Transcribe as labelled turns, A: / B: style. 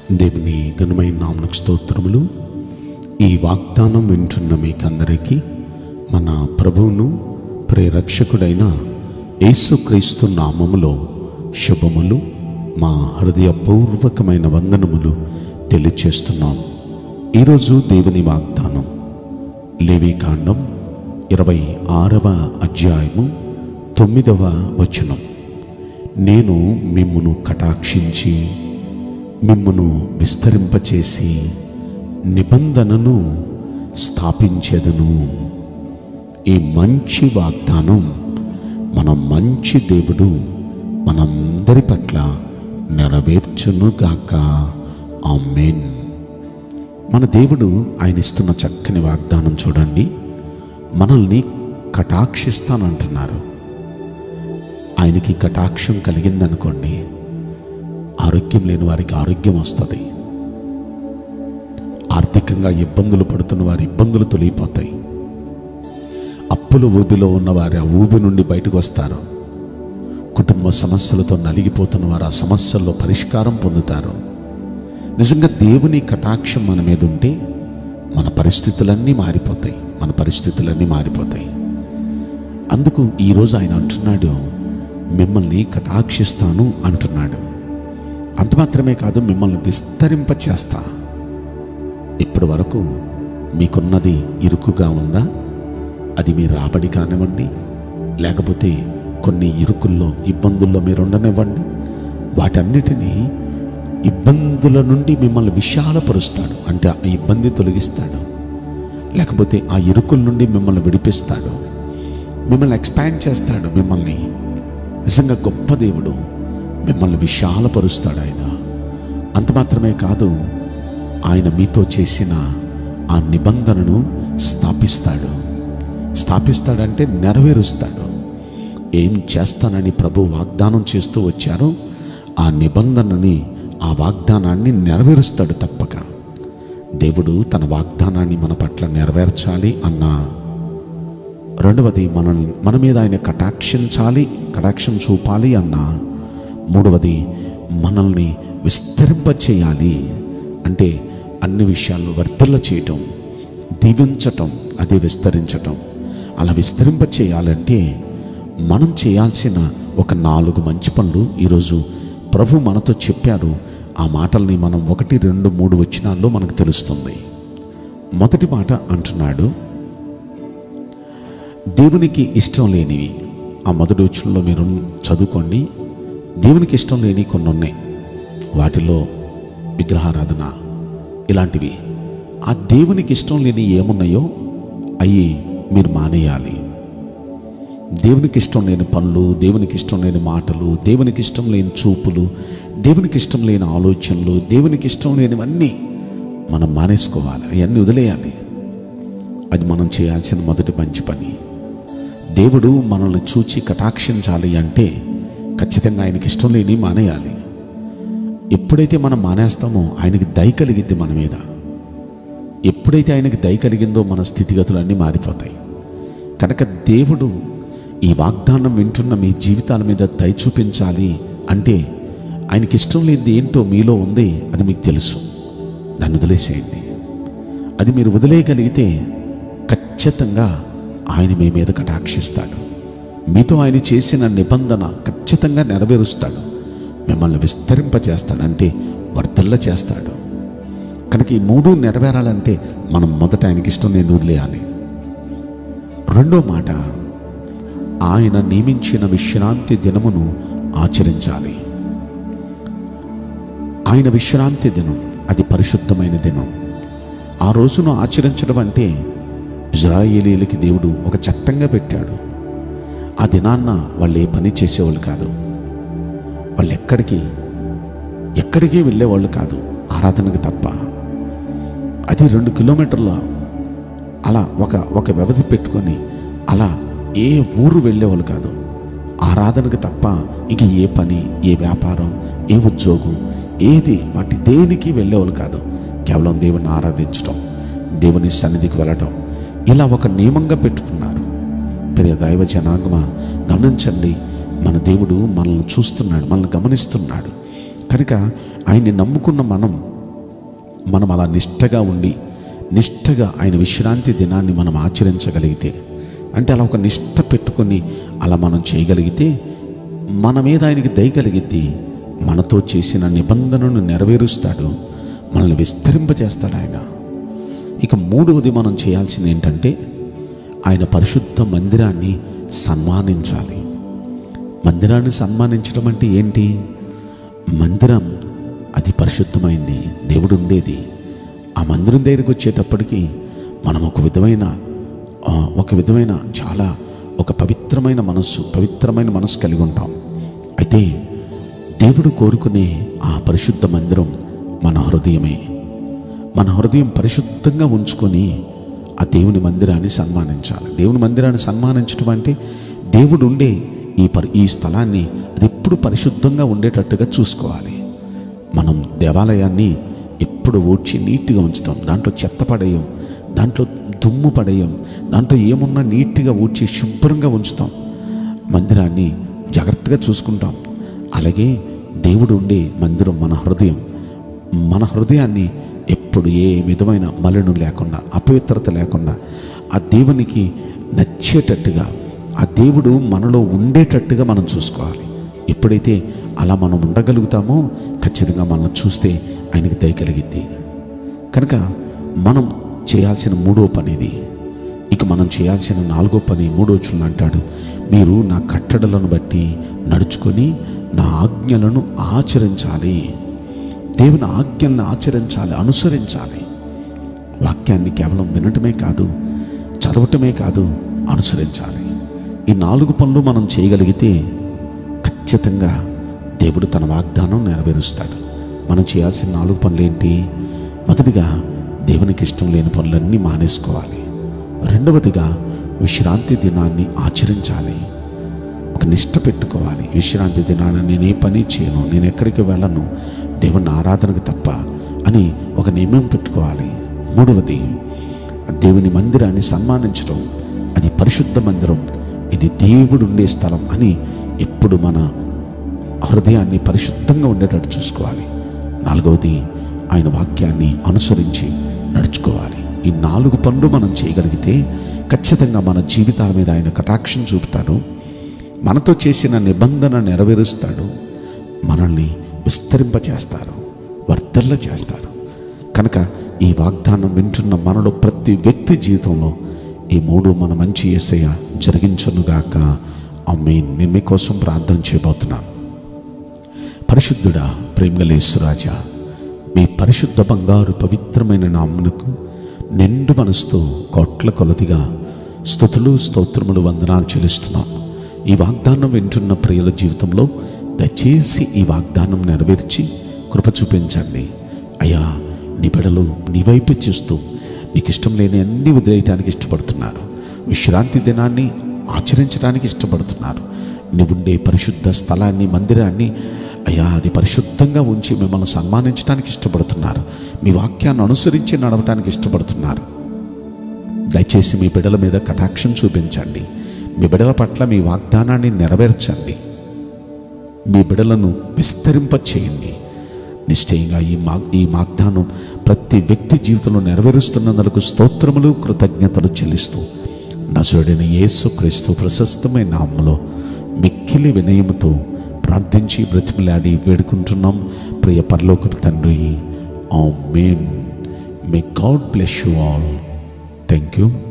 A: దేవుని ఘనమైన నామకు స్తోత్రములు ఈ వాగ్దానం వింటున్న మీకందరికీ మన ప్రభువును ప్రేరక్షకుడైన యేసుక్రీస్తు నామములో శుభములు మా హృదయపూర్వకమైన వందనములు తెలియచేస్తున్నాం ఈరోజు దేవుని వాగ్దానం లేవీకాండం ఇరవై ఆరవ అధ్యాయము తొమ్మిదవ వచనం నేను మిమ్మును కటాక్షించి మిమ్మును విస్తరింపచేసి నిబంధనను స్థాపించేదను ఈ మంచి వాగ్దానం మన మంచి దేవుడు మనందరి పట్ల నెరవేర్చునుగాక ఆమెన్ మన దేవుడు ఆయన ఇస్తున్న చక్కని వాగ్దానం చూడండి మనల్ని కటాక్షిస్తానంటున్నారు ఆయనకి కటాక్షం కలిగిందనుకోండి ఆరోగ్యం లేని వారికి ఆరోగ్యం వస్తుంది ఆర్థికంగా ఇబ్బందులు పడుతున్న వారి ఇబ్బందులు తొలగిపోతాయి అప్పుల ఊబిలో ఉన్న వారి ఆ ఊబి నుండి బయటకు వస్తారు కుటుంబ సమస్యలతో నలిగిపోతున్న వారు ఆ సమస్యల్లో పరిష్కారం పొందుతారు నిజంగా దేవుని కటాక్షం మన మీద ఉంటే మన పరిస్థితులన్నీ మారిపోతాయి మన పరిస్థితులన్నీ మారిపోతాయి అందుకు ఈరోజు ఆయన అంటున్నాడు మిమ్మల్ని కటాక్షిస్తాను అంటున్నాడు అంత మాత్రమే కాదు మిమ్మల్ని విస్తరింప చేస్తా ఇప్పటి వరకు మీకున్నది ఇరుకుగా ఉందా అది మీ రాబడి కానివ్వండి లేకపోతే కొన్ని ఇరుకుల్లో ఇబ్బందుల్లో మీరు ఉండనివ్వండి వాటన్నిటినీ ఇబ్బందుల నుండి మిమ్మల్ని విశాలపరుస్తాడు అంటే ఆ ఇబ్బంది తొలగిస్తాడు లేకపోతే ఆ ఇరుకుల నుండి మిమ్మల్ని విడిపిస్తాడు మిమ్మల్ని ఎక్స్పాండ్ చేస్తాడు మిమ్మల్ని నిజంగా గొప్ప దేవుడు మిమ్మల్ని విశాలపరుస్తాడు ఆయన అంత మాత్రమే కాదు ఆయన మీతో చేసిన ఆ నిబంధనను స్థాపిస్తాడు స్థాపిస్తాడంటే నెరవేరుస్తాడు ఏం చేస్తానని ప్రభు వాగ్దానం చేస్తూ వచ్చారో ఆ నిబంధనని ఆ వాగ్దానాన్ని నెరవేరుస్తాడు తప్పక దేవుడు తన వాగ్దానాన్ని మన పట్ల నెరవేర్చాలి అన్న రెండవది మన మన మీద ఆయన కటాక్షించాలి కటాక్షం చూపాలి అన్న మూడవది మనల్ని విస్తరింపచేయాలి అంటే అన్ని విషయాల్లో వర్ధిల్ల చేయటం దీవించటం అదే విస్తరించటం అలా విస్తరింప చేయాలంటే మనం చేయాల్సిన ఒక నాలుగు మంచి పనులు ఈరోజు ప్రభు మనతో చెప్పారు ఆ మాటల్ని మనం ఒకటి రెండు మూడు వచ్చినాల్లో మనకు తెలుస్తుంది మొదటి మాట అంటున్నాడు దేవునికి ఇష్టం లేనివి ఆ మొదటి వచ్చంలో మీరు చదువుకోండి దేవునికి ఇష్టం లేని కొన్ని ఉన్నాయి వాటిలో విగ్రహారాధన ఇలాంటివి ఆ దేవునికి ఇష్టం లేని ఏమున్నాయో అవి మీరు మానేయాలి దేవునికి ఇష్టం లేని పనులు దేవునికి ఇష్టం లేని మాటలు దేవునికి ఇష్టం లేని చూపులు దేవునికి ఇష్టం లేని ఆలోచనలు దేవునికి ఇష్టం లేనివన్నీ మనం మానేసుకోవాలి అవన్నీ వదిలేయాలి అది మనం చేయాల్సిన మొదటి మంచి పని దేవుడు మనల్ని చూచి కటాక్షించాలి అంటే ఖచ్చితంగా ఆయనకి ఇష్టం లేని మానేయాలి ఎప్పుడైతే మనం మానేస్తామో ఆయనకి దయ కలిగిద్ది మన మీద ఎప్పుడైతే ఆయనకి దయ కలిగిందో మన స్థితిగతులు అన్నీ మారిపోతాయి కనుక దేవుడు ఈ వాగ్దానం వింటున్న మీ జీవితాల మీద దయ చూపించాలి అంటే ఆయనకి ఇష్టం లేనిది ఏంటో మీలో ఉంది అది మీకు తెలుసు దాన్ని వదిలేసేయండి అది మీరు వదిలేయగలిగితే ఖచ్చితంగా ఆయన మీ మీద కటాక్షిస్తాడు మీతో ఆయన చేసిన నిబంధన ఖచ్చితంగా నెరవేరుస్తాడు మిమ్మల్ని విస్తరింపచేస్తాడు అంటే వర్ధల్ల చేస్తాడు కనుక ఈ మూడు నెరవేరాలంటే మనం మొదట ఆయనకి ఇష్టం నేను వదిలేయాలి రెండో మాట ఆయన నియమించిన విశ్రాంతి దినమును ఆచరించాలి ఆయన విశ్రాంతి దినం అది పరిశుద్ధమైన దినం ఆ రోజును ఆచరించడం అంటే ఇజ్రాయేలీలకి దేవుడు ఒక చట్టంగా పెట్టాడు ఆ దినాన్న వాళ్ళు ఏ పని చేసేవాళ్ళు కాదు వాళ్ళు ఎక్కడికి ఎక్కడికి వెళ్ళేవాళ్ళు కాదు ఆరాధనకు తప్ప అది రెండు కిలోమీటర్ల అలా ఒక ఒక వ్యవధి పెట్టుకొని అలా ఏ ఊరు వెళ్ళేవాళ్ళు కాదు ఆరాధనకు తప్ప ఇంక ఏ పని ఏ వ్యాపారం ఏ ఉద్యోగం ఏది వాటి దేనికి వెళ్ళేవాళ్ళు కాదు కేవలం దేవుని ఆరాధించడం దేవుని సన్నిధికి వెళ్ళటం ఇలా ఒక నియమంగా పెట్టుకున్నారు ప్రియ దైవ జనాంగమా గమనించండి మన దేవుడు మనల్ని చూస్తున్నాడు మనల్ని గమనిస్తున్నాడు కనుక ఆయన్ని నమ్ముకున్న మనం మనం అలా నిష్టగా ఉండి నిష్టగా ఆయన విశ్రాంతి దినాన్ని మనం ఆచరించగలిగితే అంటే అలా ఒక నిష్ట పెట్టుకొని అలా మనం చేయగలిగితే మన మీద ఆయనకి దయ కలిగిద్ది మనతో చేసిన నిబంధనను నెరవేరుస్తాడు మనల్ని విస్తరింపజేస్తాడు ఆయన ఇక మూడవది మనం చేయాల్సింది ఏంటంటే ఆయన పరిశుద్ధ మందిరాన్ని సన్మానించాలి మందిరాన్ని సన్మానించడం అంటే ఏంటి మందిరం అది పరిశుద్ధమైంది దేవుడు ఉండేది ఆ మందిరం దగ్గరికి వచ్చేటప్పటికి మనం ఒక విధమైన ఆ, ఒక విధమైన చాలా ఒక పవిత్రమైన మనస్సు పవిత్రమైన మనస్సు కలిగి ఉంటాం అయితే దేవుడు కోరుకునే ఆ పరిశుద్ధ మందిరం మన హృదయమే మన హృదయం పరిశుద్ధంగా ఉంచుకొని ఆ దేవుని మందిరాన్ని సన్మానించాలి దేవుని మందిరాన్ని సన్మానించడం అంటే దేవుడు ఉండే ఈ పరి ఈ స్థలాన్ని అది ఎప్పుడు పరిశుద్ధంగా ఉండేటట్టుగా చూసుకోవాలి మనం దేవాలయాన్ని ఎప్పుడు ఊడ్చి నీట్గా ఉంచుతాం దాంట్లో చెత్త పడేయం దాంట్లో దుమ్ము పడేయం దాంట్లో ఏమున్నా నీట్గా ఊడ్చి శుభ్రంగా ఉంచుతాం మందిరాన్ని జాగ్రత్తగా చూసుకుంటాం అలాగే దేవుడు ఉండే మందిరం మన హృదయం మన హృదయాన్ని ఎప్పుడు ఏ విధమైన మలినం లేకుండా అపవిత్రత లేకుండా ఆ దేవునికి నచ్చేటట్టుగా ఆ దేవుడు మనలో ఉండేటట్టుగా మనం చూసుకోవాలి ఎప్పుడైతే అలా మనం ఉండగలుగుతామో ఖచ్చితంగా మనం చూస్తే ఆయనకి దయ కలిగిద్ది కనుక మనం చేయాల్సిన మూడో పని ఇది ఇక మనం చేయాల్సిన నాలుగో పని మూడో చులను అంటాడు మీరు నా కట్టడలను బట్టి నడుచుకొని నా ఆజ్ఞలను ఆచరించాలి దేవుని ఆజ్ఞలను ఆచరించాలి అనుసరించాలి వాక్యాన్ని కేవలం వినటమే కాదు చదవటమే కాదు అనుసరించాలి ఈ నాలుగు పనులు మనం చేయగలిగితే ఖచ్చితంగా దేవుడు తన వాగ్దానం నెరవేరుస్తాడు మనం చేయాల్సిన నాలుగు పనులు ఏంటి మొదటిగా దేవునికి ఇష్టం లేని పనులన్నీ మానేసుకోవాలి రెండవదిగా విశ్రాంతి దినాన్ని ఆచరించాలి ఒక నిష్ట పెట్టుకోవాలి విశ్రాంతి దినాన నేను ఏ పని చేయను నేను ఎక్కడికి వెళ్ళను దేవుని ఆరాధనకు తప్ప అని ఒక నియమం పెట్టుకోవాలి మూడవది దేవుని మందిరాన్ని సన్మానించడం అది పరిశుద్ధ మందిరం ఇది దేవుడు ఉండే స్థలం అని ఎప్పుడు మన హృదయాన్ని పరిశుద్ధంగా ఉండేటట్టు చూసుకోవాలి నాలుగవది ఆయన వాక్యాన్ని అనుసరించి నడుచుకోవాలి ఈ నాలుగు పనులు మనం చేయగలిగితే ఖచ్చితంగా మన జీవితాల మీద ఆయన కటాక్షం చూపుతాడు మనతో చేసిన నిబంధన నెరవేరుస్తాడు మనల్ని విస్తరింపచేస్తారు వర్ధల్ల చేస్తారు కనుక ఈ వాగ్దానం వింటున్న మనలో ప్రతి వ్యక్తి జీవితంలో ఈ మూడు మన మంచి ఏసయ్య జరిగించనుగాక అమ్మేన్ నేను మీకోసం ప్రార్థన చేయబోతున్నాను పరిశుద్ధుడా ప్రేమగలేశ్వరాజా మీ పరిశుద్ధ బంగారు పవిత్రమైన నామునకు నిండు మనసుతో కోట్ల కొలదిగా స్థుతులు స్తోత్రములు వందనాలు చెల్లిస్తున్నాం ఈ వాగ్దానం వింటున్న ప్రియుల జీవితంలో దయచేసి ఈ వాగ్దానం నెరవేర్చి కృప చూపించండి అయ్యా నీ బిడలు నీ వైపు చూస్తూ నీకు ఇష్టం లేని అన్ని వదిలేయటానికి ఇష్టపడుతున్నారు విశ్రాంతి దినాన్ని ఆచరించడానికి ఇష్టపడుతున్నారు నువ్వుండే పరిశుద్ధ స్థలాన్ని మందిరాన్ని అయ్యా అది పరిశుద్ధంగా ఉంచి మిమ్మల్ని సన్మానించడానికి ఇష్టపడుతున్నారు మీ వాక్యాన్ని అనుసరించి నడవటానికి ఇష్టపడుతున్నారు దయచేసి మీ బిడ్డల మీద కటాక్షం చూపించండి మీ బిడ్డల పట్ల మీ వాగ్దానాన్ని నెరవేర్చండి మీ బిడలను విస్తరింప చేయండి నిశ్చయంగా ఈ మా ఈ వాగ్దానం ప్రతి వ్యక్తి జీవితంలో నెరవేరుస్తున్నందుకు స్తోత్రములు కృతజ్ఞతలు చెల్లిస్తూ నజరుడైన యేసుక్రీస్తు ప్రశస్తమైన నామములో మిక్కిలి వినయముతో ప్రార్థించి బ్రతిమలాడి వేడుకుంటున్నాం ప్రియ పరలోకపు తండ్రి amen may God bless you all thank you